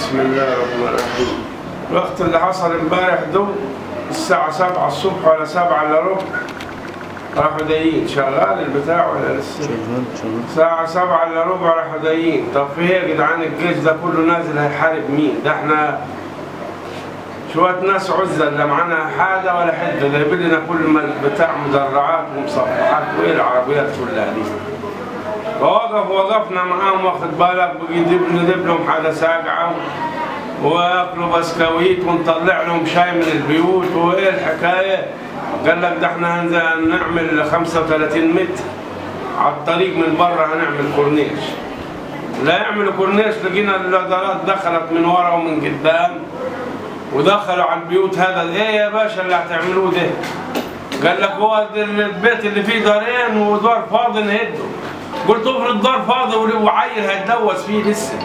بسم الله الرحمن الرحيم الوقت اللي حصل امبارح ده الساعة 7 الصبح ولا 7 الا ربع راحوا دايين شغال البتاع ولا لسه؟ شغال شغال الساعة 7 الا ربع راحوا دايين طب في ايه يا جدعان الجيش ده كله نازل هيحارب مين؟ ده احنا شوية ناس عزة لا معانا حاجة ولا حدة جايبين لنا كل ما بتاع مدرعات ومصفحات وايه العربيات كلها دي فوقف وقفنا معاهم واخد بالك بنجيب ندب لهم حاجة ساقعة وياكلوا بسكويت ونطلع لهم شاي من البيوت وايه الحكاية قال لك ده احنا هنزل نعمل 35 متر على الطريق من بره هنعمل كورنيش لا يعملوا كورنيش لقينا الادارات دخلت من ورا ومن قدام ودخلوا على البيوت هذا ايه يا باشا اللي هتعملوه ده قال لك هو ده البيت اللي فيه دارين ودار فاضي نهده قلت افرض دار فاضي وعيل هيتدوس فيه لسه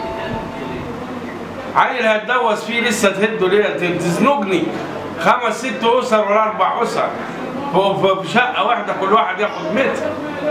عيل هيتدوس فيه لسه تهده ليه تزنقني خمس ست اسر ولا اربع اسر في في شقه واحده كل واحد ياخد متر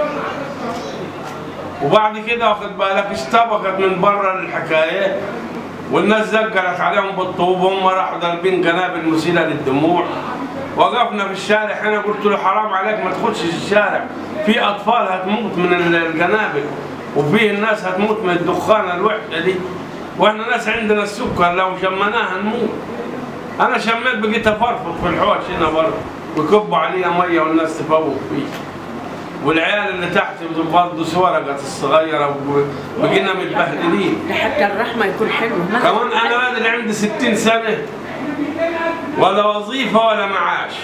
وبعد كده واخد بالك اشتبكت من بره الحكايه والناس زجرت عليهم بالطوب وهم راحوا ضاربين قنابل مسيله للدموع وقفنا في الشارع هنا قلت له حرام عليك ما تخشش الشارع في اطفال هتموت من القنابل وفيه الناس هتموت من الدخانه الوحشه دي واحنا ناس عندنا السكر لو شمناها نموت انا شميت بقيت افرفط في الحوش هنا بره ويكبوا عليها ميه والناس تفوق فيه والعيال اللي تحت برضه سورقت الصغيره وبقينا متبهدلين حتى الرحمة يكون حلو ما كمان انا راجل عندي 60 سنه ولا وظيفه ولا معاش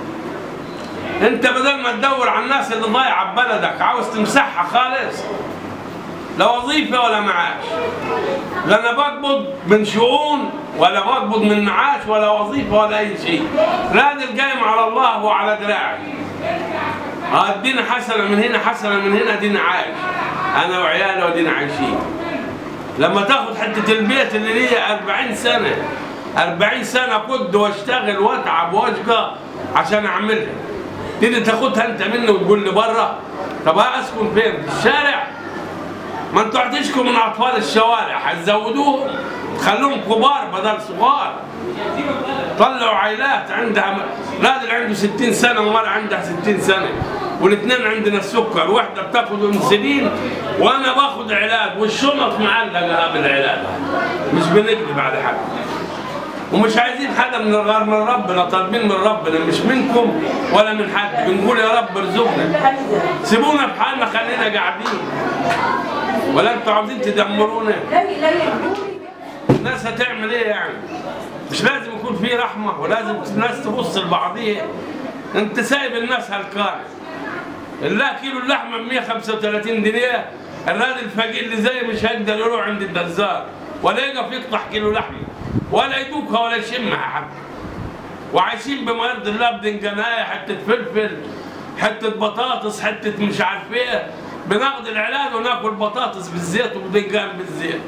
انت بدل ما تدور على الناس اللي ضايعه ببلدك عاوز تمسحها خالص لا وظيفه ولا معاش لا انا بقبض من شؤون ولا بقبض من معاش ولا وظيفه ولا اي شيء راجل قايم على الله وعلى دراعي ادينا حسنه من هنا حسنه من هنا ادينا عايش انا وعيالي ودينا عايشين لما تاخد حته البيت اللي ليا 40 سنه 40 سنه كنت واشتغل واتعب واشقى عشان اعملها تيجي تاخدها انت مني وتقول لي بره طب اسكن فين؟ في الشارع؟ ما انتوا هتشكوا من اطفال الشوارع هتزودوهم تخلوهم كبار بدل صغار طلعوا عائلات عندها راجل عنده 60 سنه ومرأة عندها 60 سنه والاثنين عندنا السكر واحده بتاخد انسولين وانا باخد علاج والشنط معلقه بالعلاج مش بنكذب على حد ومش عايزين حاجه من غير من ربنا طالبين من ربنا مش منكم ولا من حد بنقول يا رب ارزقنا سيبونا في حالنا خلينا قاعدين ولا انتوا عاوزين تدمرونا الناس هتعمل ايه يعني مش لازم يكون في رحمه ولازم الناس تبص لبعضيها انت سايب الناس هلكانه لا كيلو اللحمه ب 135 جنيه الراجل الفقير اللي زي مش هيقدر يروح عند الجزار ولا يقف يقطع كيلو لحمه ولا يدوكها ولا يشمها حتى وعايشين بما يرضي الله بدنجانايه حته فلفل حته بطاطس حته مش عارف ايه بناخد العلاج وناكل بطاطس بالزيت وبدنجان بالزيت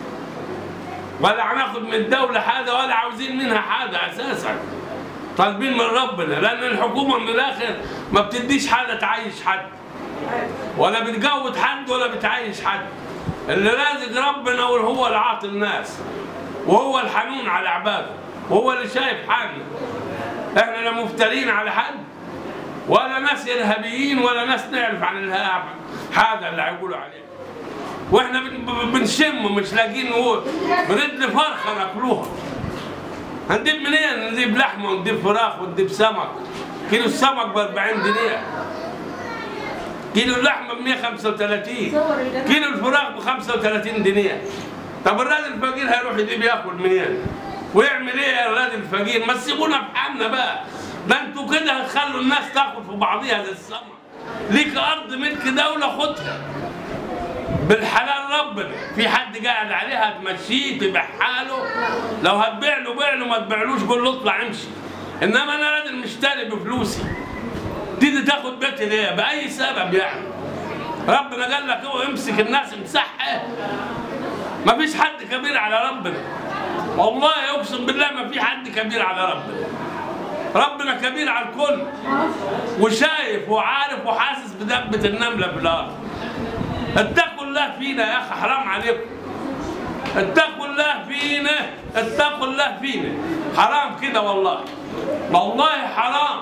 ولا هناخد من الدولة حاجة ولا عاوزين منها حاجة أساسا طالبين من ربنا لأن الحكومة من الآخر ما بتديش حاجة تعيش حد ولا بتجود حد ولا بتعيش حد اللي رازق ربنا وهو اللي عاطي الناس وهو الحنون على عباده وهو اللي شايف حالنا احنا لا مفترين على حد ولا ناس ارهابيين ولا ناس نعرف عن الارهاب حاجه اللي هيقولوا عليه واحنا بن- بنشم مش لاقيين نقول بنرد فرخه ناكلوها هنجيب منين؟ نجيب لحمه ونجيب فراخ ونجيب سمك كيلو السمك ب 40 جنيه كيلو اللحمه ب 135 كيلو الفراخ ب 35 جنيه طب الراجل الفقير هيروح يجيب ياكل منين؟ ويعمل ايه يا الراجل الفقير؟ ما تسيبونا في حالنا بقى ده انتوا كده هتخلوا الناس تاكل في بعضيها زي السمك ليك ارض ملك دوله خدها بالحلال ربنا في حد قاعد عليها تمشيه تبيع حاله لو هتبيع له بيع له ما تبيعلوش قول له اطلع امشي انما انا راجل مشتري بفلوسي تيجي تاخد بيتي ليه باي سبب يعني ربنا قال لك هو امسك الناس امسحها ما فيش حد كبير على ربنا والله اقسم بالله ما في حد كبير على ربنا ربنا كبير على الكل وشايف وعارف وحاسس بدبة النملة في الأرض اتقوا الله فينا يا أخي حرام عليكم اتقوا الله الله فينا اتقوا الله فينا حرام كده والله والله حرام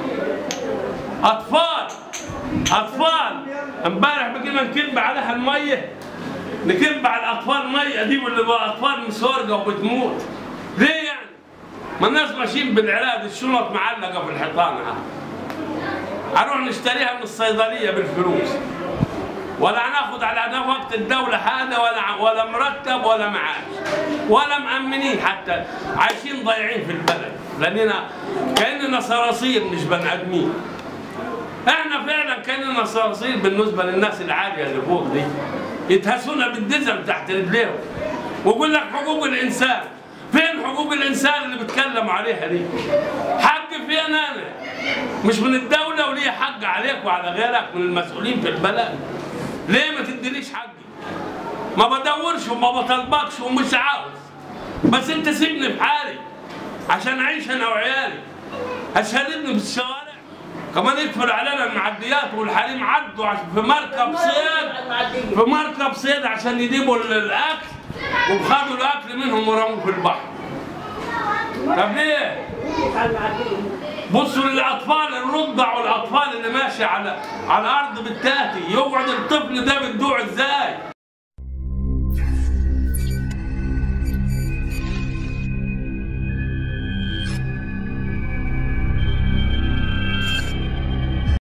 اطفال اطفال امبارح بقينا نكب عليها الميه نكب على الاطفال ميه دي واللي بقى اطفال مسورقه وبتموت ليه يعني؟ ما الناس ماشيين بالعلاج الشنط معلقه في الحيطان ها. هنروح نشتريها من الصيدليه بالفلوس ولا هناخد على نفقة الدولة حاجة ولا ولا مرتب ولا معاش ولا مأمنين حتى عايشين ضايعين في البلد لأننا كأننا صراصير مش بني آدمين احنا فعلا كأننا صراصير بالنسبة للناس العالية اللي فوق دي يتهسونا بالدزم تحت رجليهم ويقول لك حقوق الإنسان فين حقوق الإنسان اللي بيتكلموا عليها دي حق فين أنا مش من الدولة وليه حق عليك وعلى غيرك من المسؤولين في البلد ليه ما تدينيش حقي ما بدورش وما بطلبكش ومش عاوز بس انت سيبني في حالي عشان اعيش انا وعيالي هتشهدني في الشوارع كمان يقفل علينا المعديات والحريم عدوا عشان في مركب صيد في مركب صيد عشان يجيبوا ال- الاكل وخدوا الاكل منهم ورموه في البحر طب ليه؟ بصوا للاطفال الرضع والاطفال اللي ماشي على على الارض بالتاتي يقعد الطفل ده بتجوع ازاي؟